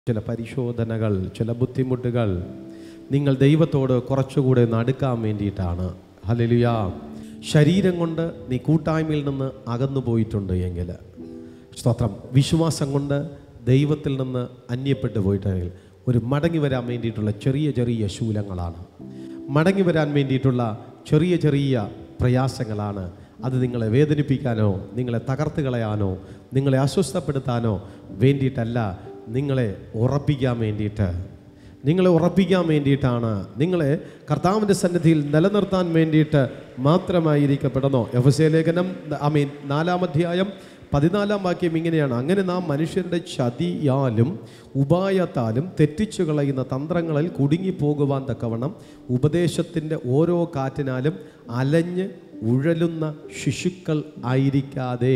ചില പരിശോധനകൾ ചില ബുദ്ധിമുട്ടുകൾ നിങ്ങൾ ദൈവത്തോട് കുറച്ചുകൂടെ ഒന്ന് അടുക്കാൻ വേണ്ടിയിട്ടാണ് ഹലലുയാ ശരീരം കൊണ്ട് നീ കൂട്ടായ്മയിൽ നിന്ന് അകന്നു പോയിട്ടുണ്ട് എങ്കിൽ സ്തോത്രം വിശ്വാസം കൊണ്ട് ദൈവത്തിൽ നിന്ന് അന്യപ്പെട്ടു പോയിട്ടുണ്ടെങ്കിൽ ഒരു മടങ്ങി വരാൻ വേണ്ടിയിട്ടുള്ള ചെറിയ ചെറിയ ശൂലങ്ങളാണ് മടങ്ങി വരാൻ വേണ്ടിയിട്ടുള്ള ചെറിയ ചെറിയ പ്രയാസങ്ങളാണ് അത് നിങ്ങളെ വേദനിപ്പിക്കാനോ നിങ്ങളെ തകർത്ത് കളയാനോ നിങ്ങളെ അസ്വസ്ഥപ്പെടുത്താനോ വേണ്ടിയിട്ടല്ല നിങ്ങളെ ഉറപ്പിക്കാൻ വേണ്ടിയിട്ട് നിങ്ങളെ ഉറപ്പിക്കാൻ വേണ്ടിയിട്ടാണ് നിങ്ങളെ കർത്താവിൻ്റെ സന്നിധിയിൽ നിലനിർത്താൻ വേണ്ടിയിട്ട് മാത്രമായിരിക്കപ്പെടുന്നു എഫ് എസ് എ ലേഖനം ഐ മീൻ നാലാം അധ്യായം പതിനാലാം വാക്യം ഇങ്ങനെയാണ് അങ്ങനെ നാം മനുഷ്യരുടെ ചതിയാലും ഉപായത്താലും തെറ്റിച്ചു കളയുന്ന തന്ത്രങ്ങളിൽ കുടുങ്ങിപ്പോകുവാൻ തക്കവണ്ണം ഉപദേശത്തിൻ്റെ ഓരോ കാറ്റിനാലും അലഞ്ഞ് ഉഴലുന്ന ശിശുക്കൾ ആയിരിക്കാതെ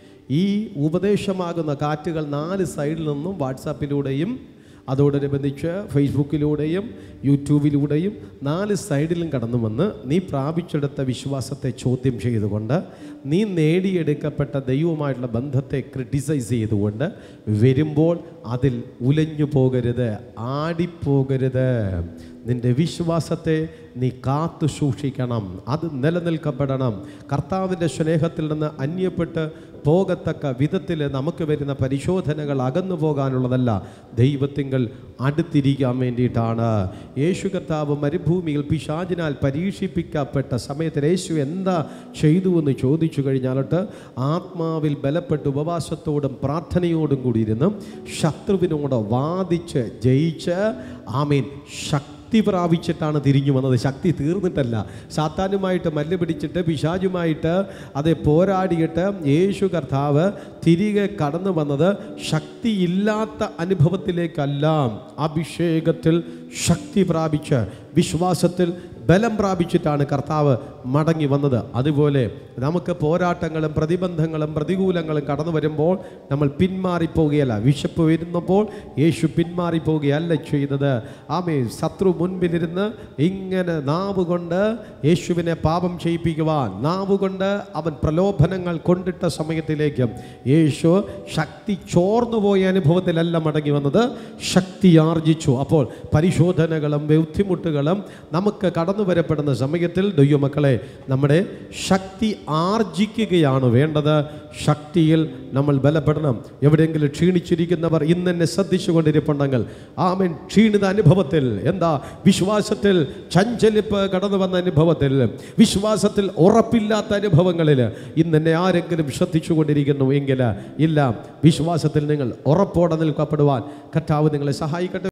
ഈ ഉപദേശമാകുന്ന കാറ്റുകൾ നാല് സൈഡിൽ നിന്നും വാട്സാപ്പിലൂടെയും അതോടനുബന്ധിച്ച് ഫേസ്ബുക്കിലൂടെയും യൂട്യൂബിലൂടെയും നാല് സൈഡിലും കടന്നു വന്ന് നീ പ്രാപിച്ചെടുത്ത വിശ്വാസത്തെ ചോദ്യം ചെയ്തുകൊണ്ട് നീ നേടിയെടുക്കപ്പെട്ട ദൈവവുമായിട്ടുള്ള ബന്ധത്തെ ക്രിട്ടിസൈസ് ചെയ്തുകൊണ്ട് വരുമ്പോൾ അതിൽ ഉലഞ്ഞു പോകരുത് ആടിപ്പോകരുത് നിന്റെ വിശ്വാസത്തെ നീ കാത്തു സൂക്ഷിക്കണം അത് നിലനിൽക്കപ്പെടണം കർത്താവിൻ്റെ സ്നേഹത്തിൽ നിന്ന് അന്യപ്പെട്ട് പോകത്തക്ക വിധത്തിൽ നമുക്ക് വരുന്ന പരിശോധനകൾ അകന്നു പോകാനുള്ളതല്ല ദൈവത്തിങ്കൽ അടുത്തിരിക്കാൻ വേണ്ടിയിട്ടാണ് യേശു കർത്താവ് മരുഭൂമിയിൽ പിശാചിനാൽ പരീക്ഷിപ്പിക്കപ്പെട്ട സമയത്ത് യേശു എന്താ ചെയ്തു എന്ന് ചോദിച്ചു കഴിഞ്ഞാലോട്ട് ആത്മാവിൽ ബലപ്പെട്ട് ഉപവാസത്തോടും പ്രാർത്ഥനയോടും കൂടി ഇരുന്ന് ശത്രുവിനോട് വാദിച്ച് ജയിച്ച് ആമീൻ ശക്തി ശക്തി പ്രാപിച്ചിട്ടാണ് തിരിഞ്ഞു വന്നത് ശക്തി തീർന്നിട്ടല്ല സാത്താനുമായിട്ട് മല്ല് പിടിച്ചിട്ട് പിശാചുമായിട്ട് അത് പോരാടിയിട്ട് യേശു കർത്താവ് തിരികെ കടന്നു വന്നത് ശക്തിയില്ലാത്ത അനുഭവത്തിലേക്കല്ല അഭിഷേകത്തിൽ ശക്തി പ്രാപിച്ച് വിശ്വാസത്തിൽ ബലം പ്രാപിച്ചിട്ടാണ് കർത്താവ് മടങ്ങി വന്നത് അതുപോലെ നമുക്ക് പോരാട്ടങ്ങളും പ്രതിബന്ധങ്ങളും പ്രതികൂലങ്ങളും കടന്നു വരുമ്പോൾ നമ്മൾ പിന്മാറിപ്പോവുകയല്ല വിശപ്പ് വരുന്നപ്പോൾ യേശു പിന്മാറിപ്പോവുകയല്ല ചെയ്തത് ആമേ ശത്രു മുൻപിലിരുന്ന് ഇങ്ങനെ നാവ് കൊണ്ട് യേശുവിനെ പാപം ചെയ്യിപ്പിക്കുവാൻ നാവ് കൊണ്ട് അവൻ പ്രലോഭനങ്ങൾ കൊണ്ടിട്ട സമയത്തിലേക്ക് യേശു ശക്തി ചോർന്നുപോയ അനുഭവത്തിലല്ല മടങ്ങി വന്നത് ശക്തി ആർജിച്ചു അപ്പോൾ പരിശോധനകളും ബുദ്ധിമുട്ടുകളും നമുക്ക് കടന്നു വരപ്പെടുന്ന സമയത്തിൽ ദൈവമക്കളെ നമ്മുടെ ശക്തി ആർജിക്കുകയാണ് വേണ്ടത് ശക്തിയിൽ നമ്മൾ ബലപ്പെടണം എവിടെയെങ്കിലും ക്ഷീണിച്ചിരിക്കുന്നവർ ഇന്ന് എന്നെ ശ്രദ്ധിച്ചുകൊണ്ടിരിപ്പുണ്ടെങ്കിൽ ആമൻ ക്ഷീണിത അനുഭവത്തിൽ എന്താ വിശ്വാസത്തിൽ ചഞ്ചലിപ്പ് കടന്നു വന്ന അനുഭവത്തിൽ വിശ്വാസത്തിൽ ഉറപ്പില്ലാത്ത അനുഭവങ്ങളിൽ ഇന്ന് എന്നെ ആരെങ്കിലും ശ്രദ്ധിച്ചുകൊണ്ടിരിക്കുന്നു എങ്കിൽ ഇല്ല വിശ്വാസത്തിൽ നിങ്ങൾ ഉറപ്പോടെ നിൽക്കപ്പെടുവാൻ കർത്താവ് നിങ്ങളെ സഹായിക്കട്ടെ